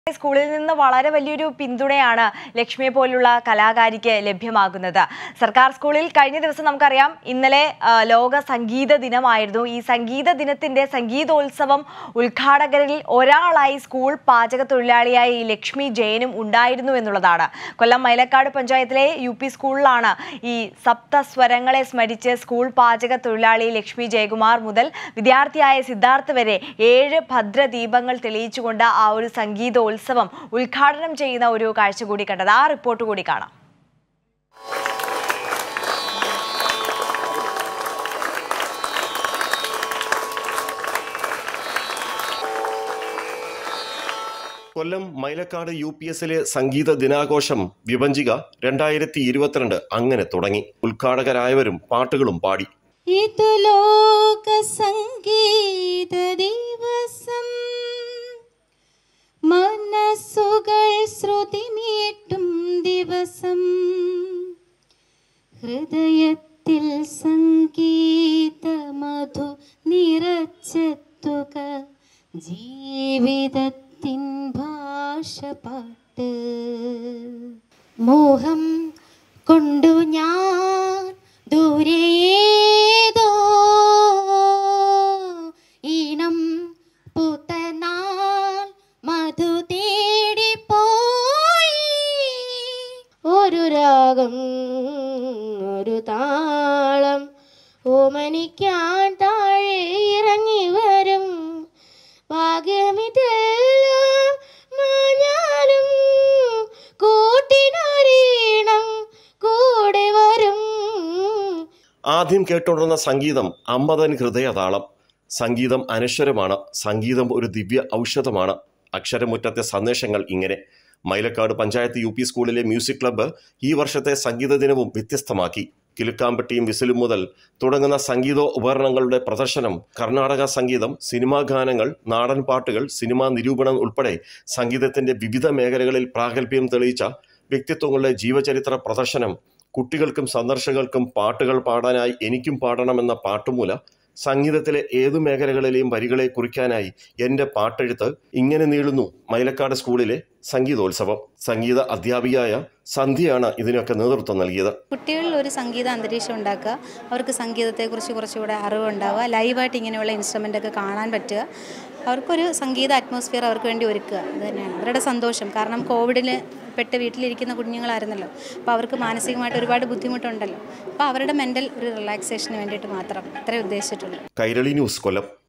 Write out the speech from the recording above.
സ്കൂളിൽ നിന്ന് വളരെ വലിയൊരു പിന്തുണയാണ് ലക്ഷ്മിയെ പോലുള്ള കലാകാരിക്ക് ലഭ്യമാകുന്നത് സർക്കാർ സ്കൂളിൽ കഴിഞ്ഞ ദിവസം നമുക്കറിയാം ഇന്നലെ ആ, ലോക സംഗീത ദിനമായിരുന്നു ഈ സംഗീത ദിനത്തിന്റെ സംഗീതോത്സവം ഉദ്ഘാടകരിൽ ഒരാളായി സ്കൂൾ പാചക തൊഴിലാളിയായ ഈ ലക്ഷ്മി ജയനും ഉണ്ടായിരുന്നു എന്നുള്ളതാണ് കൊല്ലം മൈലക്കാട് പഞ്ചായത്തിലെ യു പി സ്കൂളിലാണ് ഈ സപ്തസ്വരങ്ങളെ സ്മരിച്ച് സ്കൂൾ പാചക തൊഴിലാളി ലക്ഷ്മി ജയകുമാർ മുതൽ വിദ്യാർത്ഥിയായ സിദ്ധാർത്ഥ് വരെ ഏഴ് ഭദ്രദീപങ്ങൾ തെളിയിച്ചുകൊണ്ട് ആ ഒരു സംഗീതോത്സവം ഉദ്ഘാടനം ചെയ്യുന്ന ഒരു കാഴ്ച കൂടി കണ്ടത് ആ റിപ്പോർട്ട് കൂടി കാണാം കൊല്ലം മൈലക്കാട് യു പി എസിലെ സംഗീത ദിനാഘോഷം വിഭജിക രണ്ടായിരത്തി ഇരുപത്തിരണ്ട് അങ്ങനെ തുടങ്ങി ഉദ്ഘാടകരായവരും പാട്ടുകളും പാടി ഇത് ലോക സംഗീത ദിവസം മനസ്സുകൾ ശ്രുതിമീട്ടും ദിവസം ഹൃദയത്തിൽ സംഗീത മധു നിറച്ചെത്തുക ജീവിതത്തിൻ ഭാഷ പാട്ട് മോഹം കൊണ്ടു ഞാൻ ദൂരേതോ ഈണം പുത്തനാൾ മധു തേടിപ്പോയി ഒരു രാഗം ഒരു താളം ഓമനിക്കാൻ താഴെ ഇറങ്ങി വരും ഭാഗ്യമിതെല്ലാം മാഞ്ഞാലും കൂട്ടിനൊരീണം കൂടെ വരും ആദ്യം കേട്ടുകൊണ്ടിരുന്ന സംഗീതം അമ്പതൻ ഹൃദയതാളം സംഗീതം അനശ്വരമാണ് സംഗീതം ഒരു ദിവ്യ ഔഷധമാണ് അക്ഷരമുറ്റത്തെ സന്ദേശങ്ങൾ ഇങ്ങനെ മൈലക്കാട് പഞ്ചായത്ത് യു പി സ്കൂളിലെ മ്യൂസിക് ക്ലബ്ബ് ഈ വർഷത്തെ സംഗീത ദിനവും വ്യത്യസ്തമാക്കി കിലുക്കാമ്പട്ടിയും വിസിലും മുതൽ തുടങ്ങുന്ന സംഗീത ഉപകരണങ്ങളുടെ പ്രദർശനം കർണാടക സംഗീതം സിനിമാ ഗാനങ്ങൾ നാടൻ പാട്ടുകൾ സിനിമാ നിരൂപണം ഉൾപ്പെടെ സംഗീതത്തിന്റെ വിവിധ മേഖലകളിൽ പ്രാഗൽഭ്യം തെളിയിച്ച വ്യക്തിത്വങ്ങളുടെ ജീവചരിത്ര പ്രദർശനം കുട്ടികൾക്കും സന്ദർശകർക്കും പാട്ടുകൾ പാടാനായി എനിക്കും പാടണമെന്ന പാട്ടുമൂല സംഗീതത്തിലെ ഏതു മേഖലകളിലെയും വരികളെ കുറിക്കാനായി എൻ്റെ പാട്ടെഴുത്ത് ഇങ്ങനെ നീളുന്നു മൈലക്കാട് സ്കൂളിലെ സംഗീതോത്സവം സംഗീത അധ്യാപികയായ സന്ധ്യയാണ് ഇതിനൊക്കെ നേതൃത്വം നൽകിയത് കുട്ടികളിൽ ഒരു സംഗീത അന്തരീക്ഷം ഉണ്ടാക്കുക അവർക്ക് സംഗീതത്തെക്കുറിച്ച് കുറച്ചുകൂടെ അറിവുണ്ടാവുക ലൈവായിട്ട് ഇങ്ങനെയുള്ള ഇൻസ്ട്രുമെൻ്റ് ഒക്കെ കാണാൻ പറ്റുക അവർക്കൊരു സംഗീത അറ്റ്മോസ്ഫിയർ അവർക്ക് വേണ്ടി ഒരുക്കുക അത് തന്നെയാണ് അവരുടെ സന്തോഷം കാരണം കോവിഡിൽ പെട്ട് വീട്ടിലിരിക്കുന്ന കുഞ്ഞുങ്ങളായിരുന്നല്ലോ അപ്പോൾ അവർക്ക് മാനസികമായിട്ട് ഒരുപാട് ബുദ്ധിമുട്ടുണ്ടല്ലോ അപ്പോൾ അവരുടെ മെൻ്റൽ ഒരു റിലാക്സേഷന് വേണ്ടിയിട്ട് മാത്രം ഇത്രേ ഉദ്ദേശിച്ചിട്ടുള്ളൂ കൈരളി ന്യൂസ് കൊല്ലം